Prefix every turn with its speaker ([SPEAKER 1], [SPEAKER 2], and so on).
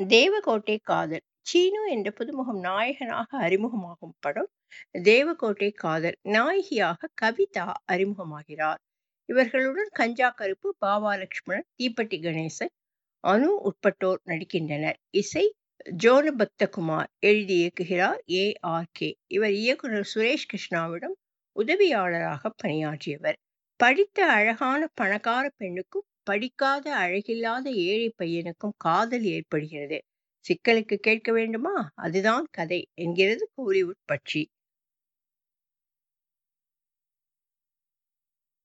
[SPEAKER 1] தேவகோட்டை காதல் சீனு என்ற புதுமுகம் நாயகனாக அறிமுகமாகும் படம் தேவகோட்டை காதல் நாயகியாக கவிதா அறிமுகமாகிறார் இவர்களுடன் கஞ்சா கருப்பு பாவா லட்சுமணன் தீப்பெட்டி கணேசன் அனு உட்பட்டோர் நடிக்கின்றனர் இசை ஜோனபக்தகுமார் எழுதி இயக்குகிறார் ஏ ஆர் கே இவர் இயக்குனர் சுரேஷ் கிருஷ்ணாவிடம் உதவியாளராக பணியாற்றியவர் படித்த அழகான பணக்கார பெண்ணுக்கும் படிக்காத அழகில்லாத ஏழை பையனுக்கும் காதல் ஏற்படுகிறது சிக்கலுக்கு கேட்க வேண்டுமா அதுதான் கதை என்கிறது கோலிவுட் பட்சி